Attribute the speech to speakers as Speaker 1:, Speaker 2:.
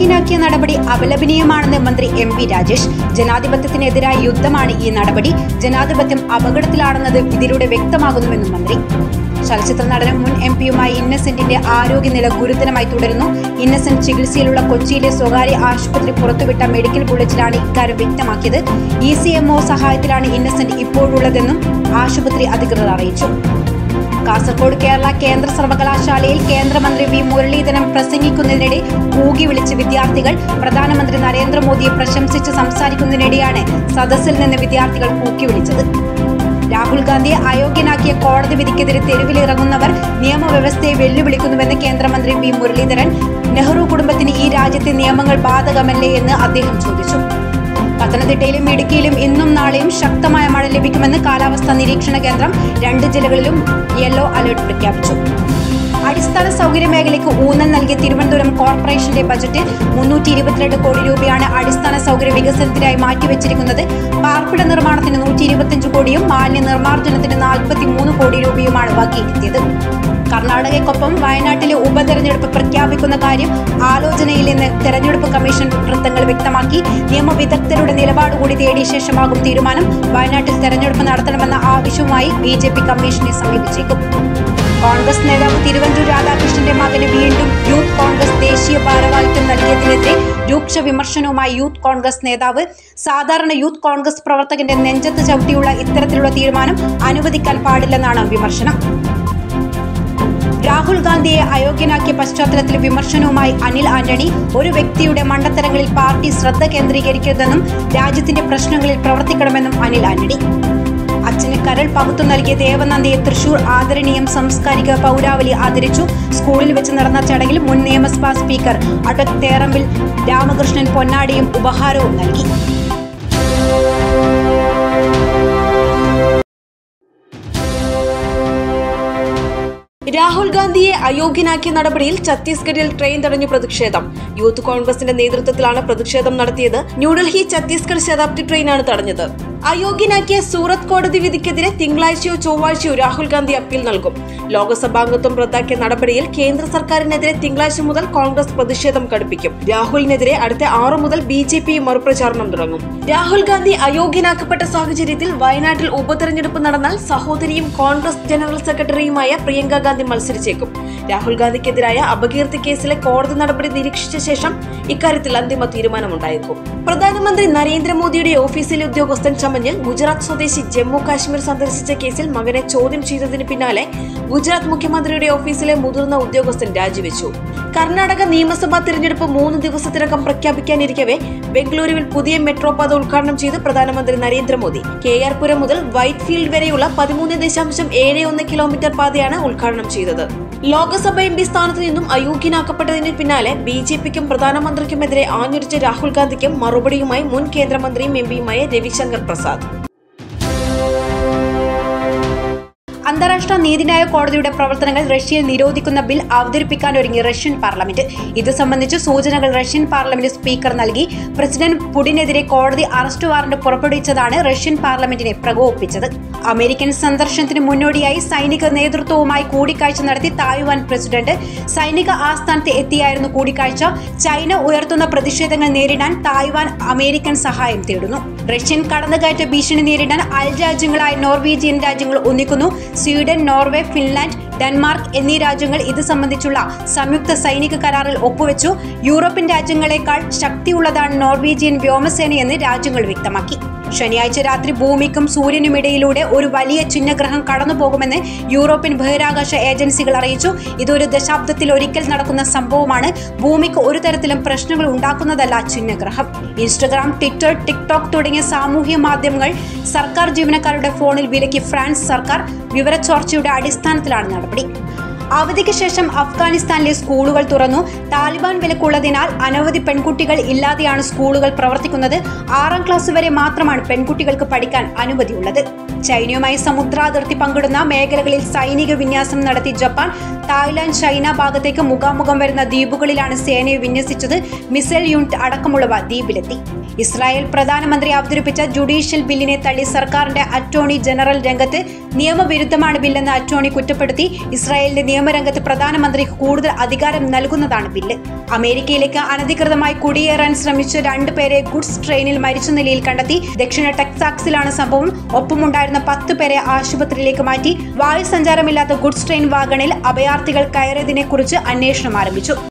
Speaker 1: അയോഗ്യനാക്കിയ നടപടി അപലപനീയമാണെന്ന് മന്ത്രി M V Rajesh ജനാധിപത്യത്തിനെതിരായ യുദ്ധമാണ് ഈ നടപടി ജനാധിപത്യം അപകടത്തിലാണെന്നത് ഇതിലൂടെ വ്യക്തമാകുന്നുവെന്നും മന്ത്രി ചലച്ചിത്ര നടനും മുൻ എം പിയുമായി ഇന്നസെന്റിന്റെ ആരോഗ്യനില ഗുരുതരമായി തുടരുന്നു ഇന്നസെന്റ് ചികിത്സയിലുള്ള കൊച്ചിയിലെ സ്വകാര്യ ആശുപത്രി പുറത്തുവിട്ട മെഡിക്കൽ ബുള്ളറ്റിലാണ് ഇക്കാര്യം വ്യക്തമാക്കിയത് ഇ സി എംഒ സഹായത്തിലാണ് ഇന്നസെന്റ് ഇപ്പോഴുള്ളതെന്നും ആശുപത്രി അധികൃതർ അറിയിച്ചു കാസർഗോഡ് കേരള കേന്ദ്ര സർവകലാശാലയിൽ കേന്ദ്രമന്ത്രി വി മുരളീധരൻ പ്രസംഗിക്കുന്നതിനിടെ കൂകി വിളിച്ച് വിദ്യാർത്ഥികൾ പ്രധാനമന്ത്രി നരേന്ദ്രമോദിയെ പ്രശംസിച്ച് സംസാരിക്കുന്നതിനിടെയാണ് സദസ്സിൽ നിന്ന് വിദ്യാർത്ഥികൾ കൂക്കി വിളിച്ചത് രാഹുൽ ഗാന്ധിയെ അയോഗ്യനാക്കിയ കോടതി വിധിക്കെതിരെ തെരുവിലിറങ്ങുന്നവർ നിയമവ്യവസ്ഥയെ വെല്ലുവിളിക്കുന്നുവെന്ന് കേന്ദ്രമന്ത്രി വി മുരളീധരൻ നെഹ്റു കുടുംബത്തിന് ഈ രാജ്യത്തെ നിയമങ്ങൾ ബാധകമല്ലേ എന്ന് അദ്ദേഹം ചോദിച്ചു പത്തനംതിട്ടയിലും ഇടുക്കിയിലും ഇന്നും നാളെയും ശക്തമായ മഴ ലഭിക്കുമെന്ന് കാലാവസ്ഥാ നിരീക്ഷണ കേന്ദ്രം രണ്ട് ജില്ലകളിലും യെല്ലോ അലർട്ട് പ്രഖ്യാപിച്ചു അടിസ്ഥാന സൗകര്യ മേഖലയ്ക്ക് ഊന്നൽ നൽകിയ തിരുവനന്തപുരം കോർപ്പറേഷന്റെ ബജറ്റ് മുന്നൂറ്റി ഇരുപത്തിരണ്ട് കോടി രൂപയാണ് അടിസ്ഥാന സൗകര്യ വികസനത്തിനായി മാറ്റിവെച്ചിരിക്കുന്നത് പാർപ്പിട നിർമ്മാണത്തിന് നൂറ്റി ഇരുപത്തിയഞ്ച് കോടിയും മാലിന്യ നിർമ്മാർജ്ജനത്തിന് നാൽപ്പത്തി മൂന്ന് കോടി രൂപയുമാണ് വകയിരുത്തിയത് കർണാടകയ്ക്കൊപ്പം വയനാട്ടിലെ ഉപതെരഞ്ഞെടുപ്പ് പ്രഖ്യാപിക്കുന്ന കാര്യം ആലോചനയിലെന്ന് തെരഞ്ഞെടുപ്പ് കമ്മീഷൻ വൃത്തങ്ങൾ വ്യക്തമാക്കി നിയമവിദഗ്ധരുടെ നിലപാട് കൂടി തേടിയ ശേഷമാകും തീരുമാനം വയനാട്ടിൽ തെരഞ്ഞെടുപ്പ് നടത്തണമെന്ന ആവശ്യവുമായി ബി ജെ പി കമ്മീഷനെ സമീപിച്ചേക്കും കോൺഗ്രസ് നേതാവ് തിരുവഞ്ചൂർ രാധാകൃഷ്ണന്റെ മകന് വീണ്ടും യൂത്ത് കോൺഗ്രസ് ദേശീയ ഭാരവാഹിത്വം നൽകിയതിനെതിരെ രൂക്ഷ വിമർശനവുമായി യൂത്ത് കോൺഗ്രസ് നേതാവ് സാധാരണ യൂത്ത് കോൺഗ്രസ് പ്രവർത്തകന്റെ നെഞ്ചത്ത് ചവിട്ടിയുള്ള ഇത്തരത്തിലുള്ള തീരുമാനം അനുവദിക്കാൻ പാടില്ലെന്നാണ് വിമർശനം രാഹുൽ ഗാന്ധിയെ അയോഗ്യനാക്കിയ പശ്ചാത്തലത്തിൽ വിമർശനവുമായി അനിൽ ആന്റണി ഒരു വ്യക്തിയുടെ മണ്ടത്തരങ്ങളിൽ പാർട്ടി ശ്രദ്ധ കേന്ദ്രീകരിക്കരുതെന്നും രാജ്യത്തിന്റെ പ്രശ്നങ്ങളിൽ പ്രവർത്തിക്കണമെന്നും അനിൽ ആന്റണി അച്ഛന് കരൾ പകുത്തു നൽകിയ ദേവനന്ദയെ തൃശൂർ ആദരണീയം സാംസ്കാരിക പൗരാവലി ആദരിച്ചു സ്കൂളിൽ വെച്ച് നടന്ന ചടങ്ങിൽ മുൻ നിയമസഭാ സ്പീക്കർ അടക് തേറമ്പിൽ രാമകൃഷ്ണൻ പൊന്നാടിയും ഉപഹാരവും നൽകി
Speaker 2: രാഹുൽ ഗാന്ധിയെ അയോഗ്യനാക്കിയ നടപടിയിൽ ഛത്തീസ്ഗഡിൽ ട്രെയിൻ തടഞ്ഞു പ്രതിഷേധം യൂത്ത് കോൺഗ്രസിന്റെ നേതൃത്വത്തിലാണ് പ്രതിഷേധം നടത്തിയത് ന്യൂഡൽഹി ഛത്തീസ്ഗഡ് ശതാബ്ദി ട്രെയിനാണ് തടഞ്ഞത് അയോഗ്യനാക്കിയ സൂറത്ത് കോടതി വിധിക്കെതിരെ തിങ്കളാഴ്ചയോ ചൊവ്വാഴ്ചയോ രാഹുൽ ഗാന്ധി അപ്പീൽ നൽകും ലോക്സഭാംഗത്വം റദ്ദാക്കിയ നടപടിയിൽ കേന്ദ്ര സർക്കാരിനെതിരെ തിങ്കളാഴ്ച മുതൽ കോൺഗ്രസ് പ്രതിഷേധം കടുപ്പിക്കും രാഹുലിനെതിരെ അടുത്ത ആറു മുതൽ ബി ജെ പി മറുപ്രചാരണം തുടങ്ങും രാഹുൽ ഗാന്ധി അയോഗ്യനാക്കപ്പെട്ട സാഹചര്യത്തിൽ വയനാട്ടിൽ ഉപതെരഞ്ഞെടുപ്പ് നടന്നാൽ സഹോദരിയും കോൺഗ്രസ് ജനറൽ സെക്രട്ടറിയുമായ പ്രിയങ്ക ഗാന്ധി മത്സരിച്ചേക്കും രാഹുൽ ഗാന്ധിക്കെതിരായ അപകീർത്തി കേസിലെ കോടതി നടപടി നിരീക്ഷിച്ച ശേഷം ഇക്കാര്യത്തിൽ അന്തിമ തീരുമാനമുണ്ടായേക്കും പ്രധാനമന്ത്രി നരേന്ദ്രമോദിയുടെ ഓഫീസിലെ ഉദ്യോഗസ്ഥൻ ചമഞ്ഞ് ഗുജറാത്ത് സ്വദേശി ജമ്മു കാശ്മീർ സന്ദർശിച്ച കേസിൽ മകനെ ചോദ്യം ചെയ്തതിന് പിന്നാലെ ഗുജറാത്ത് മുഖ്യമന്ത്രിയുടെ ഓഫീസിലെ മുതിർന്ന ഉദ്യോഗസ്ഥൻ രാജിവെച്ചു കർണാടക നിയമസഭാ തിരഞ്ഞെടുപ്പ് മൂന്ന് ദിവസത്തിനകം പ്രഖ്യാപിക്കാനിരിക്കവെ ബംഗളൂരുവിൽ പുതിയ മെട്രോ പാത ഉദ്ഘാടനം ചെയ്ത് പ്രധാനമന്ത്രി നരേന്ദ്രമോദി കെ ആർ പുരം മുതൽ വൈറ്റ് ഫീൽഡ് വരെയുള്ള പതിമൂന്ന് ദശാംശം ഏഴ് ഒന്ന് കിലോമീറ്റർ പാതയാണ് ഉദ്ഘാടനം ചെയ്തത് ലോക്സഭ എം പി സ്ഥാനത്ത് നിന്നും അയോഗ്യനാക്കപ്പെട്ടതിന് പിന്നാലെ ബി ജെ പിക്കും പ്രധാനമന്ത്രിക്കുമെതിരെ ആഞ്ഞടിച്ച രാഹുൽ ഗാന്ധിക്കും മറുപടിയുമായി മുൻ കേന്ദ്രമന്ത്രിയും എം പിയുമായ രവിശങ്കർ പ്രസാദ്
Speaker 1: അന്താരാഷ്ട്ര നീതിന്യായ കോടതിയുടെ പ്രവർത്തനങ്ങൾ റഷ്യയിൽ നിരോധിക്കുന്ന ബിൽ അവതരിപ്പിക്കാൻ ഒരുങ്ങി റഷ്യൻ പാർലമെന്റ് ഇത് സംബന്ധിച്ച് സൂചനകൾ റഷ്യൻ പാർലമെന്റ് സ്പീക്കർ നൽകി പ്രസിഡന്റ് പുടിനെതിരെ കോടതി അറസ്റ്റ് വാറന്റ് പുറപ്പെടുവിച്ചതാണ് റഷ്യൻ പാർലമെന്റിനെ പ്രകോപിപ്പിച്ചത് അമേരിക്കൻ സന്ദർശനത്തിന് മുന്നോടിയായി സൈനിക നേതൃത്വവുമായി കൂടിക്കാഴ്ച നടത്തി തായ്വാൻ പ്രസിഡന്റ് സൈനിക ആസ്ഥാനത്ത് എത്തിയായിരുന്നു കൂടിക്കാഴ്ച ചൈന ഉയർത്തുന്ന പ്രതിഷേധങ്ങൾ നേരിടാൻ തായ്വാൻ അമേരിക്കൻ സഹായം തേടുന്നു റഷ്യൻ കടന്നുകയറ്റ ഭീഷണി നേരിടാൻ അയൽ രാജ്യങ്ങളായ നോർവീജിയൻ രാജ്യങ്ങൾ ഒന്നിക്കുന്നു സ്വീഡൻ നോർവേ ഫിൻലാൻഡ് ഡെൻമാർക്ക് എന്നീ രാജ്യങ്ങൾ ഇത് സംബന്ധിച്ചുള്ള സംയുക്ത സൈനിക കരാറിൽ ഒപ്പുവെച്ചു യൂറോപ്യൻ രാജ്യങ്ങളെക്കാൾ ശക്തിയുള്ളതാണ് നോർവീജിയൻ വ്യോമസേനയെന്ന് രാജ്യങ്ങൾ വ്യക്തമാക്കി ശനിയാഴ്ച രാത്രി ഭൂമിക്കും സൂര്യനുമിടയിലൂടെ ഒരു വലിയ ചിഹ്നഗ്രഹം കടന്നു പോകുമെന്ന് യൂറോപ്യൻ ബഹിരാകാശ ഏജൻസികൾ അറിയിച്ചു ഇതൊരു ദശാബ്ദത്തിൽ ഒരിക്കൽ നടക്കുന്ന സംഭവമാണ് ഭൂമിക്ക് ഒരു തരത്തിലും പ്രശ്നങ്ങൾ ഉണ്ടാക്കുന്നതല്ല ചിഹ്നഗ്രഹം ഇൻസ്റ്റഗ്രാം ട്വിറ്റർ ടിക്ടോക്ക് തുടങ്ങിയ സാമൂഹ്യ മാധ്യമങ്ങൾ സർക്കാർ ജീവനക്കാരുടെ ഫോണിൽ വിലക്കി ഫ്രാൻസ് സർക്കാർ വിവരച്ചോർച്ചയുടെ അടിസ്ഥാനത്തിലാണ് നടപടി അവധിക്ക് ശേഷം അഫ്ഗാനിസ്ഥാനിലെ സ്കൂളുകൾ തുറന്നു താലിബാൻ വിലക്കുള്ളതിനാൽ അനവധി പെൺകുട്ടികൾ ഇല്ലാതെയാണ് സ്കൂളുകൾ പ്രവർത്തിക്കുന്നത് ആറാം ക്ലാസ് വരെ മാത്രമാണ് പെൺകുട്ടികൾക്ക് പഠിക്കാൻ അനുമതിയുള്ളത് ചൈനയുമായി സമുദ്രാതിർത്തി പങ്കിടുന്ന മേഖലകളിൽ സൈനിക വിന്യാസം നടത്തി ജപ്പാൻ തായ്ലാന്റ് ചൈന ഭാഗത്തേക്ക് മുഖാമുഖം വരുന്ന ദ്വീപുകളിലാണ് സേനയെ വിന്യസിച്ചത് മിസൈൽ യൂണിറ്റ് അടക്കമുള്ളവ ദ്വീപിലെത്തി ഇസ്രായേൽ പ്രധാനമന്ത്രി അവതരിപ്പിച്ച ജുഡീഷ്യൽ ബില്ലിനെ തള്ളി സർക്കാരിന്റെ അറ്റോർണി ജനറൽ രംഗത്ത് നിയമവിരുദ്ധമാണ് ബില്ലെന്ന് അറ്റോർണി കുറ്റപ്പെടുത്തി ഇസ്രായേലിന്റെ നിയമരംഗത്ത് പ്രധാനമന്ത്രിക്ക് കൂടുതൽ അധികാരം നൽകുന്നതാണ് ബില്ല് അമേരിക്കയിലേക്ക് അനധികൃതമായി കുടിയേറാൻ ശ്രമിച്ച രണ്ടുപേരെ ഗുഡ്സ് ട്രെയിനിൽ മരിച്ച നിലയിൽ കണ്ടെത്തി ദക്ഷിണ ടെക്സാക്സിലാണ് സംഭവം ഒപ്പമുണ്ടായിരുന്ന പത്ത് പേരെ ആശുപത്രിയിലേക്ക് മാറ്റി വായു സഞ്ചാരമില്ലാത്ത ഗുഡ്സ് ട്രെയിൻ വാഗണിൽ അഭയാർത്ഥികൾ കയറിയതിനെക്കുറിച്ച് അന്വേഷണം ആരംഭിച്ചു